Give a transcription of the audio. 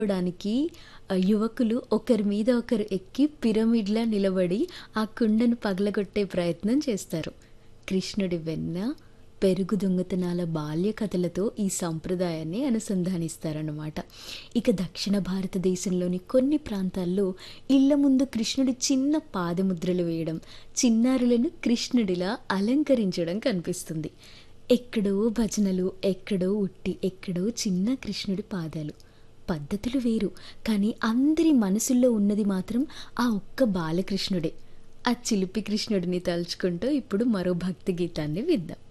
డానికి ఆహ్, యువకులు ఒకరి మీద ఒకరు ఎక్కి పిరమిడ్‌లా నిలబడి ఆ కుండను పగలగొట్టే ప్రయత్నం చేస్తారు. కృష్ణుడి వెన్న, పెరుగు దొంగతనాల బాల్య కథలతో ఈ సంప్రదాయాన్ని అనుసంధానిస్తారన్నమాట. ఇక దక్షిణ భారతదేశంలోని కొన్ని ప్రాంతాల్లో ఇళ్ల ముందు కృష్ణుడి చిన్న పాదముద్రలు వేయడం, చిన్నారులను కృష్ణుడిలా అలంకరించడం కనిపిస్తుంది. ఎక్కడో భజనలు, ఎక్కడో ఉట్టి, ఎక్కడో చిన్న కృష్ణుడి పాదాలు. పద్ధతులు వేరు. కానీ అందరి మనసుల్లో ఉన్నది మాత్రం ఆ ఒక్క బాలకృష్ణుడే. ఆ చిలిపి కృష్ణుడిని తలుచుకుంటూ ఇప్పుడు మరో భక్తి గీతాన్ని విందాం.